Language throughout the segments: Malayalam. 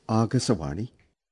ആകാശവാണി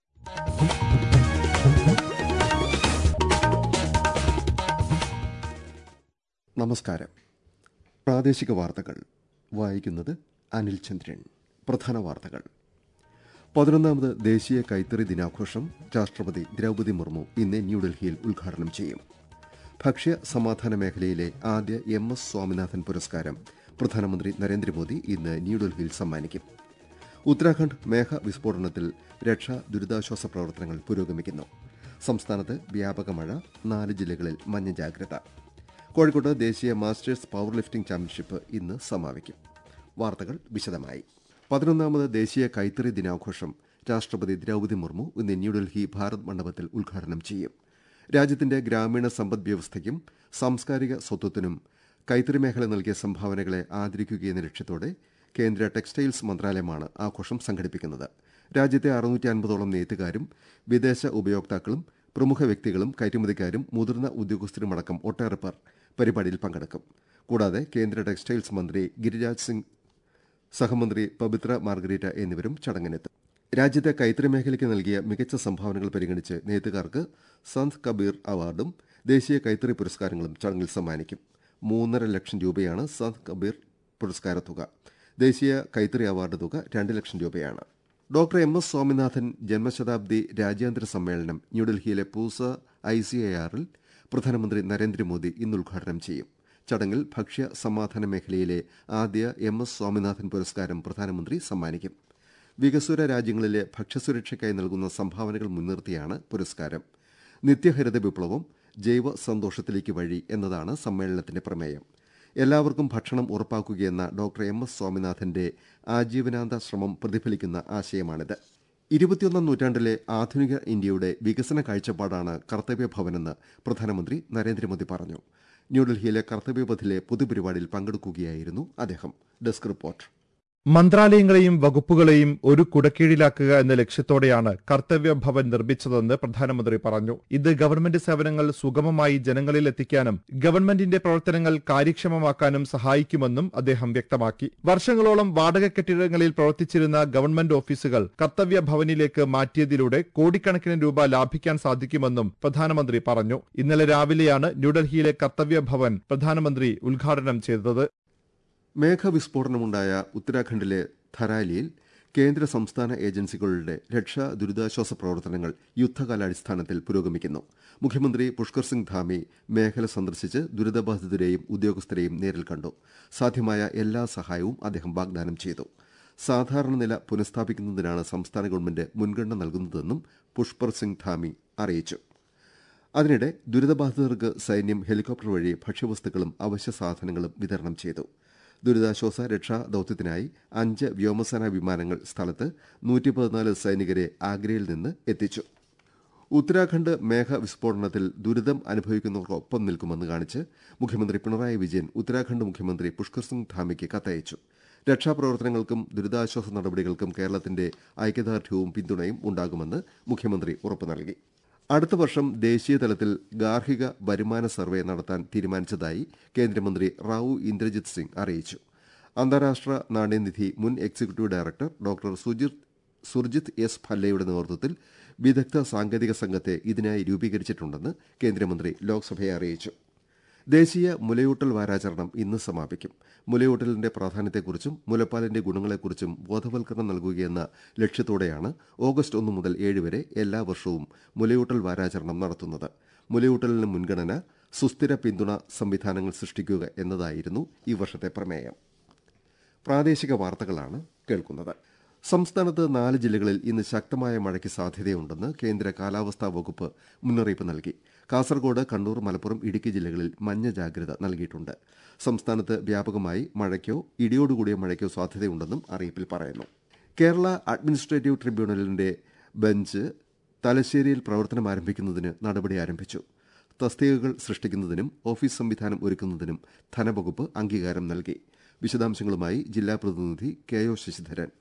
നമസ്കാരം പ്രാദേശിക വാർത്തകൾ വായിക്കുന്നത് അനിൽ ചന്ദ്രൻ പ്രധാന വാർത്തകൾ പതിനൊന്നാമത് ദേശീയ കൈത്തറി ദിനാഘോഷം രാഷ്ട്രപതി ദ്രൗപദി മുർമു ഇന്ന് ന്യൂഡൽഹിയിൽ ഉദ്ഘാടനം ചെയ്യും ഭക്ഷ്യ സമാധാന മേഖലയിലെ ആദ്യ എം എസ് സ്വാമിനാഥൻ പുരസ്കാരം പ്രധാനമന്ത്രി നരേന്ദ്രമോദി ഇന്ന് ന്യൂഡൽഹിയിൽ സമ്മാനിക്കും ഉത്തരാഖണ്ഡ് മേഘ വിസ്ഫോടനത്തിൽ രക്ഷാ ദുരിതാശ്വാസ പ്രവർത്തനങ്ങൾ പുരോഗമിക്കുന്നു സംസ്ഥാനത്ത് വ്യാപക മഴ നാല് ജില്ലകളിൽ മഞ്ഞ ജാഗ്രത കോഴിക്കോട് ദേശീയ മാസ്റ്റേഴ്സ് പവർ ലിഫ്റ്റിംഗ് ചാമ്പ്യൻഷിപ്പ് ഇന്ന് സമാപിക്കും വാർത്തകൾ വിശദമായി പതിനൊന്നാമത് ദേശീയ കൈത്തറി ദിനാഘോഷം രാഷ്ട്രപതി ദ്രൗപദി മുർമു ഇന്ന് ന്യൂഡൽഹി ഭാരത് മണ്ഡപത്തിൽ ഉദ്ഘാടനം ചെയ്യും രാജ്യത്തിന്റെ ഗ്രാമീണ സമ്പദ് വ്യവസ്ഥയ്ക്കും സാംസ്കാരിക സ്വത്വത്തിനും കൈത്തറി മേഖല നൽകിയ സംഭാവനകളെ ആദരിക്കുകയെന്ന ലക്ഷ്യത്തോടെ കേന്ദ്ര ടെക്സ്റ്റൈൽസ് മന്ത്രാലയമാണ് ആഘോഷം സംഘടിപ്പിക്കുന്നത് രാജ്യത്തെ അറുന്നൂറ്റി അൻപതോളം നെയ്ത്തുകാരും വിദേശ ഉപയോക്താക്കളും പ്രമുഖ വ്യക്തികളും കയറ്റുമതിക്കാരും മുതിർന്ന ഉദ്യോഗസ്ഥരുമടക്കം ഒട്ടേറെ പേർ പരിപാടിയിൽ പങ്കെടുക്കും കൂടാതെ കേന്ദ്ര ടെക്സ്റ്റൈൽസ് മന്ത്രി ഗിരിരാജ് സിംഗ് സഹമന്ത്രി പവിത്ര മാർഗരീറ്റ എന്നിവരും ചടങ്ങിനെത്തും രാജ്യത്തെ കൈത്തറി മേഖലയ്ക്ക് നൽകിയ മികച്ച സംഭാവനകൾ പരിഗണിച്ച് നെയ്ത്തുകാർക്ക് സന്ത് കബീർ അവാർഡും ദേശീയ കൈത്തറി പുരസ്കാരങ്ങളും ചടങ്ങിൽ സമ്മാനിക്കും മൂന്നര ലക്ഷം രൂപയാണ് സന്ത് കബീർ പുരസ്കാര തുക ദേശീയ കൈത്തറി അവാർഡ് തുക രണ്ട് ലക്ഷം രൂപയാണ് ഡോക്ടർ എം എസ് സ്വാമിനാഥൻ ജന്മശതാബ്ദി രാജ്യാന്തര സമ്മേളനം ന്യൂഡൽഹിയിലെ പൂസ ഐ സി ഐ ആറിൽ പ്രധാനമന്ത്രി നരേന്ദ്രമോദി ഇന്ന് ഉദ്ഘാടനം ചെയ്യും ചടങ്ങിൽ ഭക്ഷ്യ സമാധാന മേഖലയിലെ ആദ്യ എം എസ് സ്വാമിനാഥൻ പുരസ്കാരം പ്രധാനമന്ത്രി സമ്മാനിക്കും വികസ്വര രാജ്യങ്ങളിലെ ഭക്ഷ്യസുരക്ഷയ്ക്കായി നൽകുന്ന സംഭാവനകൾ മുൻനിർത്തിയാണ് പുരസ്കാരം നിത്യഹരിത വിപ്ലവം ജൈവ സന്തോഷത്തിലേക്ക് വഴി എന്നതാണ് സമ്മേളനത്തിന്റെ പ്രമേയം എല്ലാവർക്കും ഭക്ഷണം ഉറപ്പാക്കുകയെന്ന ഡോക്ടർ എം എസ് സ്വാമിനാഥന്റെ ആജീവനാന്ത ശ്രമം പ്രതിഫലിക്കുന്ന ആശയമാണിത് ഇരുപത്തിയൊന്നാം നൂറ്റാണ്ടിലെ ആധുനിക ഇന്ത്യയുടെ വികസന കാഴ്ചപ്പാടാണ് കർത്തവ്യഭവനെന്ന് പ്രധാനമന്ത്രി നരേന്ദ്രമോദി പറഞ്ഞു ന്യൂഡൽഹിയിലെ കർത്തവ്യപഥിലെ പൊതുപരിപാടിയിൽ പങ്കെടുക്കുകയായിരുന്നു അദ്ദേഹം ഡെസ്ക് റിപ്പോർട്ട് മന്ത്രാലയങ്ങളെയും വകുപ്പുകളെയും ഒരു കുടക്കീഴിലാക്കുക എന്ന ലക്ഷ്യത്തോടെയാണ് കർത്തവ്യ ഭവൻ നിർമ്മിച്ചതെന്ന് പ്രധാനമന്ത്രി പറഞ്ഞു ഇത് ഗവൺമെന്റ് സേവനങ്ങൾ സുഗമമായി ജനങ്ങളിൽ എത്തിക്കാനും ഗവൺമെന്റിന്റെ പ്രവർത്തനങ്ങൾ കാര്യക്ഷമമാക്കാനും സഹായിക്കുമെന്നും അദ്ദേഹം വ്യക്തമാക്കി വർഷങ്ങളോളം വാടക കെട്ടിടങ്ങളിൽ പ്രവർത്തിച്ചിരുന്ന ഗവൺമെന്റ് ഓഫീസുകൾ കർത്തവ്യ ഭവനിലേക്ക് മാറ്റിയതിലൂടെ കോടിക്കണക്കിന് രൂപ ലാഭിക്കാൻ സാധിക്കുമെന്നും പ്രധാനമന്ത്രി പറഞ്ഞു ഇന്നലെ രാവിലെയാണ് ന്യൂഡൽഹിയിലെ കർത്തവ്യ ഭവൻ പ്രധാനമന്ത്രി ഉദ്ഘാടനം ചെയ്തത് മേഘവിസ്ഫോടനമുണ്ടായ ഉത്തരാഖണ്ഡിലെ ധരാലിയിൽ കേന്ദ്ര സംസ്ഥാന ഏജൻസികളുടെ രക്ഷാ ദുരിതാശ്വാസ പ്രവർത്തനങ്ങൾ യുദ്ധകാലാടിസ്ഥാനത്തിൽ പുരോഗമിക്കുന്നു മുഖ്യമന്ത്രി പുഷ്കർ സിംഗ് ധാമി മേഖല സന്ദർശിച്ച് ദുരിതബാധിതരെയും ഉദ്യോഗസ്ഥരെയും നേരിൽ കണ്ടു സാധ്യമായ എല്ലാ സഹായവും അദ്ദേഹം വാഗ്ദാനം ചെയ്തു സാധാരണ നില പുനഃസ്ഥാപിക്കുന്നതിനാണ് സംസ്ഥാന ഗവൺമെന്റ് മുൻഗണന നൽകുന്നതെന്നും പുഷ്പർ സിംഗ് ധാമി അറിയിച്ചു അതിനിടെ ദുരിതബാധിതർക്ക് സൈന്യം ഹെലികോപ്റ്റർ വഴി ഭക്ഷ്യവസ്തുക്കളും അവശ്യ സാധനങ്ങളും വിതരണം ചെയ്തു ദുരിതാശ്വാസ രക്ഷാ ദൌത്യത്തിനായി അഞ്ച് വ്യോമസേനാ വിമാനങ്ങൾ സ്ഥലത്ത് നൂറ്റി പതിനാല് സൈനികരെ ആഗ്രയിൽ നിന്ന് എത്തിച്ചു ഉത്തരാഖണ്ഡ് മേഘ വിസ്ഫോടനത്തിൽ ദുരിതം അനുഭവിക്കുന്നവർക്കൊപ്പം നിൽക്കുമെന്ന് കാണിച്ച് മുഖ്യമന്ത്രി പിണറായി വിജയൻ ഉത്തരാഖണ്ഡ് മുഖ്യമന്ത്രി പുഷ്കർ സിംഗ് ധാമിക്ക് കത്തയച്ചു രക്ഷാപ്രവർത്തനങ്ങൾക്കും ദുരിതാശ്വാസ നടപടികൾക്കും കേരളത്തിന്റെ ഐക്യദാർഢ്യവും പിന്തുണയും ഉണ്ടാകുമെന്ന് മുഖ്യമന്ത്രി ഉറപ്പു നൽകി അടുത്ത വർഷം ദേശീയ തലത്തിൽ ഗാർഹിക വരുമാന സർവേ നടത്താൻ തീരുമാനിച്ചതായി കേന്ദ്രമന്ത്രി റാവു ഇന്ദ്രജിത് സിംഗ് അറിയിച്ചു അന്താരാഷ്ട്ര നാണ്യനിധി മുൻ executive director doctor Sujith Surjit S ഭല്ലയുടെ നേതൃത്വത്തിൽ വിദഗ്ധ സാങ്കേതിക സംഘത്തെ ഇതിനായി രൂപീകരിച്ചിട്ടുണ്ടെന്ന് കേന്ദ്രമന്ത്രി ലോക്സഭയെ അറിയിച്ചു ദേശീയ മുലയൂട്ടൽ വാരാചരണം ഇന്ന് സമാപിക്കും മുലയൂട്ടലിന്റെ പ്രാധാന്യത്തെക്കുറിച്ചും മുലപ്പാലിന്റെ ഗുണങ്ങളെക്കുറിച്ചും ബോധവൽക്കരണം നൽകുകയെന്ന ലക്ഷ്യത്തോടെയാണ് ഓഗസ്റ്റ് ഒന്ന് മുതൽ ഏഴ് വരെ എല്ലാ വർഷവും മുലയൂട്ടൽ വാരാചരണം നടത്തുന്നത് മുലയൂട്ടലിന് മുൻഗണന സുസ്ഥിര പിന്തുണ സംവിധാനങ്ങൾ സൃഷ്ടിക്കുക എന്നതായിരുന്നു ഈ വർഷത്തെ പ്രമേയം പ്രാദേശിക വാർത്തകളാണ് കേൾക്കുന്നത് സംസ്ഥാനത്ത് നാല് ജില്ലകളിൽ ഇന്ന് ശക്തമായ മഴയ്ക്ക് സാധ്യതയുണ്ടെന്ന് കേന്ദ്ര കാലാവസ്ഥാ വകുപ്പ് മുന്നറിയിപ്പ് നൽകി കാസർഗോഡ് കണ്ണൂർ മലപ്പുറം ഇടുക്കി ജില്ലകളിൽ മഞ്ഞ ജാഗ്രത നൽകിയിട്ടുണ്ട് സംസ്ഥാനത്ത് വ്യാപകമായി മഴയ്ക്കോ ഇടിയോടുകൂടിയ മഴയ്ക്കോ സാധ്യതയുണ്ടെന്നും അറിയിപ്പിൽ പറയുന്നു കേരള അഡ്മിനിസ്ട്രേറ്റീവ് ട്രിബ്യൂണലിന്റെ ബെഞ്ച് തലശ്ശേരിയിൽ പ്രവർത്തനം ആരംഭിക്കുന്നതിന് നടപടി ആരംഭിച്ചു തസ്തികകൾ സൃഷ്ടിക്കുന്നതിനും ഓഫീസ് സംവിധാനം ഒരുക്കുന്നതിനും ധനവകുപ്പ് അംഗീകാരം നൽകി വിശദാംശങ്ങളുമായി ജില്ലാ പ്രതിനിധി കെ ഒ ശശിധരൻ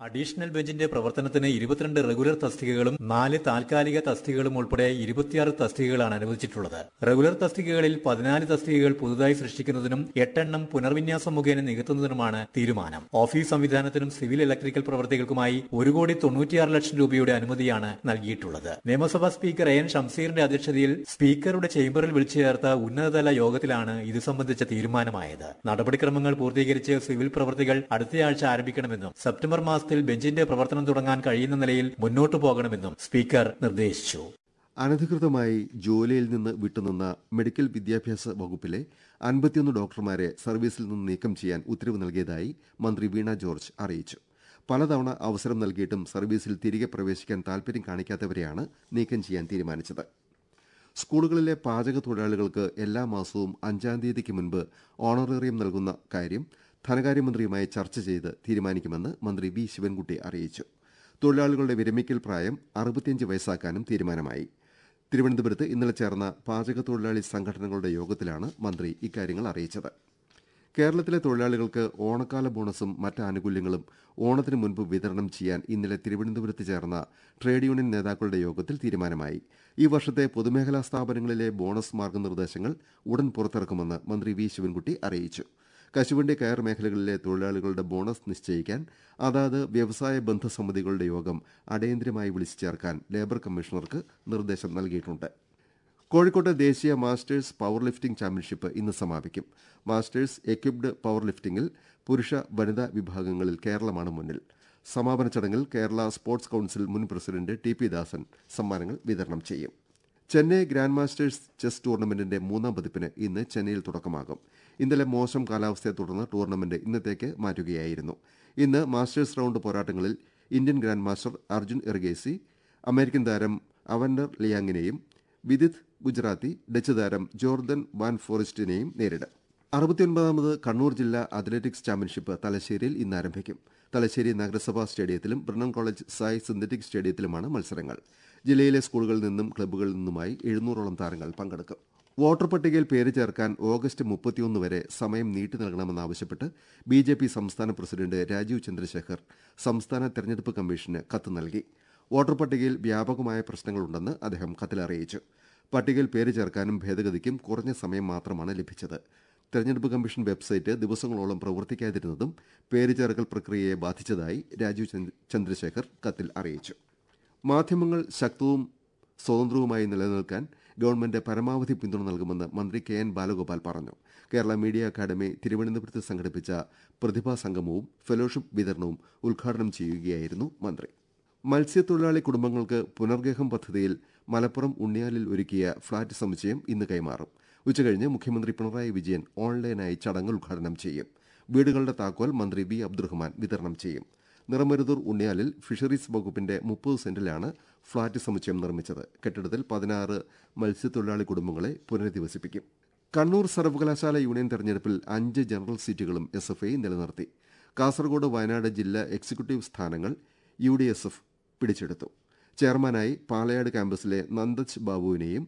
അഡീഷണൽ ബെഞ്ചിന്റെ പ്രവർത്തനത്തിന് ഇരുപത്തിരണ്ട് റെഗുലർ തസ്തികകളും നാല് താൽക്കാലിക തസ്തികകളും ഉൾപ്പെടെ ഇരുപത്തിയാറ് തസ്തികകളാണ് അനുവദിച്ചിട്ടുള്ളത് റെഗുലർ തസ്തികകളിൽ പതിനാല് തസ്തികകൾ പുതുതായി സൃഷ്ടിക്കുന്നതിനും എട്ടെണ്ണം പുനർവിന്യാസം മുഖേന നികത്തുന്നതിനുമാണ് തീരുമാനം ഓഫീസ് സംവിധാനത്തിനും സിവിൽ ഇലക്ട്രിക്കൽ പ്രവർത്തികൾക്കുമായി ഒരു കോടി തൊണ്ണൂറ്റിയാറ് ലക്ഷം രൂപയുടെ അനുമതിയാണ് നൽകിയിട്ടുള്ളത് നിയമസഭാ സ്പീക്കർ എ എൻ ഷംസീറിന്റെ അധ്യക്ഷതയിൽ സ്പീക്കറുടെ ചേംബറിൽ വിളിച്ചു ചേർത്ത ഉന്നതതല യോഗത്തിലാണ് ഇത് സംബന്ധിച്ച തീരുമാനമായത് നടപടിക്രമങ്ങൾ പൂർത്തീകരിച്ച് സിവിൽ പ്രവൃത്തികൾ അടുത്തയാഴ്ച ആരംഭിക്കണമെന്നും സെപ്റ്റംബർ മാസത്തിൽ ബെഞ്ചിന്റെ പ്രവർത്തനം തുടങ്ങാൻ കഴിയുന്ന നിലയിൽ മുന്നോട്ടു പോകണമെന്നും സ്പീക്കർ നിർദ്ദേശിച്ചു അനധികൃതമായി ജോലിയിൽ നിന്ന് വിട്ടുനിന്ന മെഡിക്കൽ വിദ്യാഭ്യാസ വകുപ്പിലെ അൻപത്തിയൊന്ന് ഡോക്ടർമാരെ സർവീസിൽ നിന്ന് നീക്കം ചെയ്യാൻ ഉത്തരവ് നൽകിയതായി മന്ത്രി വീണ ജോർജ് അറിയിച്ചു പലതവണ അവസരം നൽകിയിട്ടും സർവീസിൽ തിരികെ പ്രവേശിക്കാൻ താൽപര്യം കാണിക്കാത്തവരെയാണ് നീക്കം ചെയ്യാൻ തീരുമാനിച്ചത് സ്കൂളുകളിലെ പാചക തൊഴിലാളികൾക്ക് എല്ലാ മാസവും അഞ്ചാം തീയതിക്ക് മുൻപ് ഓണറേറിയം നൽകുന്ന കാര്യം ധനകാര്യമന്ത്രിയുമായി ചർച്ച ചെയ്ത് തീരുമാനിക്കുമെന്ന് മന്ത്രി വി ശിവൻകുട്ടി അറിയിച്ചു തൊഴിലാളികളുടെ വിരമിക്കൽ പ്രായം അറുപത്തിയഞ്ച് വയസ്സാക്കാനും തീരുമാനമായി തിരുവനന്തപുരത്ത് ഇന്നലെ ചേർന്ന പാചക തൊഴിലാളി സംഘടനകളുടെ യോഗത്തിലാണ് മന്ത്രി ഇക്കാര്യങ്ങൾ അറിയിച്ചത് കേരളത്തിലെ തൊഴിലാളികൾക്ക് ഓണക്കാല ബോണസും മറ്റ് ആനുകൂല്യങ്ങളും ഓണത്തിന് മുൻപ് വിതരണം ചെയ്യാൻ ഇന്നലെ തിരുവനന്തപുരത്ത് ചേർന്ന ട്രേഡ് യൂണിയൻ നേതാക്കളുടെ യോഗത്തിൽ തീരുമാനമായി ഈ വർഷത്തെ പൊതുമേഖലാ സ്ഥാപനങ്ങളിലെ ബോണസ് മാർഗനിർദ്ദേശങ്ങൾ ഉടൻ പുറത്തിറക്കുമെന്ന് മന്ത്രി വി ശിവൻകുട്ടി അറിയിച്ചു കശുവണ്ടി കയർ മേഖലകളിലെ തൊഴിലാളികളുടെ ബോണസ് നിശ്ചയിക്കാൻ അതാത് വ്യവസായ ബന്ധ സമിതികളുടെ യോഗം അടിയന്തരമായി വിളിച്ചു ചേർക്കാൻ ലേബർ കമ്മീഷണർക്ക് നിർദ്ദേശം നൽകിയിട്ടുണ്ട് കോഴിക്കോട്ട് ദേശീയ മാസ്റ്റേഴ്സ് പവർ ലിഫ്റ്റിംഗ് ചാമ്പ്യൻഷിപ്പ് ഇന്ന് സമാപിക്കും മാസ്റ്റേഴ്സ് എക്വിപ്ഡ് പവർ ലിഫ്റ്റിംഗിൽ പുരുഷ വനിതാ വിഭാഗങ്ങളിൽ കേരളമാണ് മുന്നിൽ സമാപന ചടങ്ങിൽ കേരള സ്പോർട്സ് കൌൺസിൽ മുൻ പ്രസിഡന്റ് ടി പി ദാസൻ സമ്മാനങ്ങൾ വിതരണം ചെയ്യും ചെന്നൈ ഗ്രാൻഡ് മാസ്റ്റേഴ്സ് ചെസ് ടൂർണമെന്റിന്റെ മൂന്നാം പതിപ്പിന് ഇന്ന് ചെന്നൈയിൽ തുടക്കമാകും ഇന്നലെ മോശം കാലാവസ്ഥയെ തുടർന്ന് ടൂർണമെന്റ് ഇന്നത്തേക്ക് മാറ്റുകയായിരുന്നു ഇന്ന് മാസ്റ്റേഴ്സ് റൌണ്ട് പോരാട്ടങ്ങളിൽ Indian grand master Arjun Erigaisi American താരം അവൻഡർ ലിയാങ്ങിനെയും വിദിത് ഗുജറാത്തി ഡച്ച് താരം ജോർദൻ വാൻ ഫോറസ്റ്റിനെയും നേരിടും അറുപത്തിയൊൻപതാമത് കണ്ണൂർ ജില്ലാ അത്ലറ്റിക്സ് ചാമ്പ്യൻഷിപ്പ് തലശ്ശേരിയിൽ ഇന്ന് ആരംഭിക്കും തലശ്ശേരി നഗരസഭാ സ്റ്റേഡിയത്തിലും ബ്രണ്ണൻ കോളേജ് സായ് സിന്തറ്റിക് സ്റ്റേഡിയത്തിലുമാണ് മത്സരങ്ങൾ ജില്ലയിലെ സ്കൂളുകളിൽ നിന്നും ക്ലബ്ബുകളിൽ നിന്നുമായി എഴുന്നൂറോളം താരങ്ങൾ പങ്കെടുക്കും വോട്ടർ പട്ടികയിൽ പേര് ചേർക്കാൻ ഓഗസ്റ്റ് മുപ്പത്തിയൊന്ന് വരെ സമയം നീട്ടി നൽകണമെന്നാവശ്യപ്പെട്ട് ബി ജെ പി സംസ്ഥാന പ്രസിഡന്റ് രാജീവ് ചന്ദ്രശേഖർ സംസ്ഥാന തെരഞ്ഞെടുപ്പ് കമ്മീഷന് കത്ത് നൽകി വോട്ടർ പട്ടികയിൽ വ്യാപകമായ പ്രശ്നങ്ങളുണ്ടെന്ന് അദ്ദേഹം കത്തിൽ അറിയിച്ചു പട്ടികയിൽ പേര് ചേർക്കാനും ഭേദഗതിക്കും കുറഞ്ഞ സമയം മാത്രമാണ് ലഭിച്ചത് തെരഞ്ഞെടുപ്പ് കമ്മീഷൻ വെബ്സൈറ്റ് ദിവസങ്ങളോളം പ്രവർത്തിക്കാതിരുന്നതും പേര് ചേർക്കൽ പ്രക്രിയയെ ബാധിച്ചതായി രാജീവ് ചന്ദ്- ചന്ദ്രശേഖർ കത്തിൽ അറിയിച്ചു മാധ്യമങ്ങൾ ശക്തവും സ്വതന്ത്രവുമായി നിലനിൽക്കാൻ ഗവൺമെന്റ് പരമാവധി പിന്തുണ നൽകുമെന്ന് മന്ത്രി കെ എൻ ബാലഗോപാൽ പറഞ്ഞു കേരള മീഡിയ അക്കാദമി തിരുവനന്തപുരത്ത് സംഘടിപ്പിച്ച പ്രതിഭാ സംഗമവും ഫെലോഷിപ്പ് വിതരണവും ഉദ്ഘാടനം ചെയ്യുകയായിരുന്നു മന്ത്രി മത്സ്യത്തൊഴിലാളി കുടുംബങ്ങൾക്ക് പുനർഗേഹം പദ്ധതിയിൽ മലപ്പുറം ഉണ്ണിയാലിൽ ഒരുക്കിയ ഫ്ളാറ്റ് സമുച്ചയം ഇന്ന് കൈമാറും ഉച്ചകഴിഞ്ഞ് മുഖ്യമന്ത്രി പിണറായി വിജയൻ ഓൺലൈനായി ചടങ്ങ് ഉദ്ഘാടനം ചെയ്യും വീടുകളുടെ താക്കോൽ മന്ത്രി വി അബ്ദുറഹ്മാൻ വിതരണം ചെയ്യും നിറമരുതൂർ ഉണ്ണിയാലിൽ ഫിഷറീസ് വകുപ്പിന്റെ മുപ്പത് സെന്റിലാണ് ഫ്ളാറ്റ് സമുച്ചയം നിർമ്മിച്ചത് കെട്ടിടത്തിൽ പതിനാറ് മത്സ്യത്തൊഴിലാളി കുടുംബങ്ങളെ പുനരധിവസിപ്പിക്കും കണ്ണൂർ സർവകലാശാല യൂണിയൻ തെരഞ്ഞെടുപ്പിൽ അഞ്ച് ജനറൽ സീറ്റുകളും എസ് എഫ് ഐ നിലനിർത്തി കാസർഗോഡ് വയനാട് ജില്ലാ എക്സിക്യൂട്ടീവ് സ്ഥാനങ്ങൾ യു ഡി എസ് എഫ് പിടിച്ചെടുത്തു ചെയർമാനായി പാലയാട് ക്യാമ്പസിലെ നന്ദജ് ബാബുവിനെയും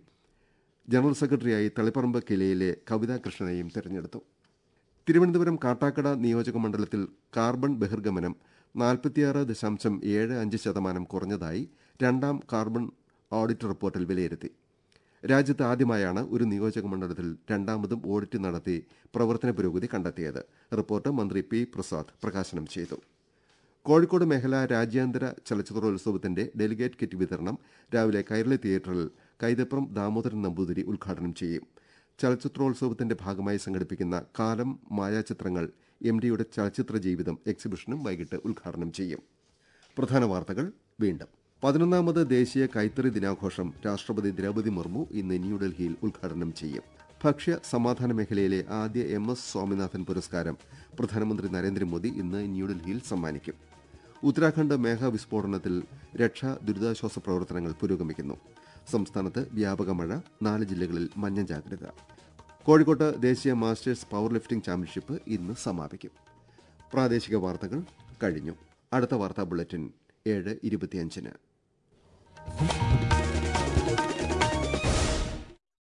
ജനറൽ സെക്രട്ടറിയായി തളിപ്പറമ്പ് കിലയിലെ കവിതാ കൃഷ്ണനെയും തെരഞ്ഞെടുത്തു തിരുവനന്തപുരം കാട്ടാക്കട നിയോജക മണ്ഡലത്തിൽ കാർബൺ ബഹിർഗമനം നാൽപ്പത്തിയാറ് ദശാംശം ഏഴ് അഞ്ച് ശതമാനം കുറഞ്ഞതായി രണ്ടാം കാർബൺ ഓഡിറ്റ് റിപ്പോർട്ടിൽ വിലയിരുത്തി രാജ്യത്ത് ആദ്യമായാണ് ഒരു നിയോജക മണ്ഡലത്തിൽ രണ്ടാമതും ഓഡിറ്റ് നടത്തി പ്രവർത്തന പുരോഗതി കണ്ടെത്തിയത് റിപ്പോർട്ട് മന്ത്രി പി പ്രസാദ് പ്രകാശനം ചെയ്തു കോഴിക്കോട് മേഖല രാജ്യാന്തര ചലച്ചിത്രോത്സവത്തിന്റെ ഡെലിഗേറ്റ് കിറ്റ് വിതരണം രാവിലെ കൈരളി തിയേറ്ററിൽ കൈതപ്രം ദാമോദരൻ നമ്പൂതിരി ഉദ്ഘാടനം ചെയ്യും ചലച്ചിത്രോത്സവത്തിന്റെ ഭാഗമായി സംഘടിപ്പിക്കുന്ന കാലം മായാചിത്രങ്ങൾ എം ഡിയുടെ ചലച്ചിത്ര ജീവിതം എക്സിബിഷനും വൈകിട്ട് ഉദ്ഘാടനം ചെയ്യും പ്രധാന വാർത്തകൾ വീണ്ടും പതിനൊന്നാമത് ദേശീയ കൈത്തറി ദിനാഘോഷം രാഷ്ട്രപതി ദ്രൗപദി മുർമു ഇന്ന് ന്യൂഡൽഹിയിൽ ഉദ്ഘാടനം ചെയ്യും ഭക്ഷ്യ സമാധാന മേഖലയിലെ ആദ്യ എം എസ് സ്വാമിനാഥൻ പുരസ്കാരം പ്രധാനമന്ത്രി നരേന്ദ്രമോദി ഇന്ന് ന്യൂഡൽഹിയിൽ സമ്മാനിക്കും ഉത്തരാഖണ്ഡ് മേഘവിസ്ഫോടനത്തിൽ രക്ഷാ ദുരിതാശ്വാസ പ്രവർത്തനങ്ങൾ പുരോഗമിക്കുന്നു സംസ്ഥാനത്ത് വ്യാപക മഴ നാല് ജില്ലകളിൽ മഞ്ഞ ജാഗ്രത കോഴിക്കോട്ട് ദേശീയ മാസ്റ്റേഴ്സ് പവർ ലിഫ്റ്റിംഗ് ചാമ്പ്യൻഷിപ്പ് ഇന്ന് സമാപിക്കും പ്രാദേശിക വാർത്തകൾ കഴിഞ്ഞു അടുത്ത വാർത്താ ബുള്ളറ്റിൻ ഏഴ് ഇരുപത്തിയഞ്ചിന്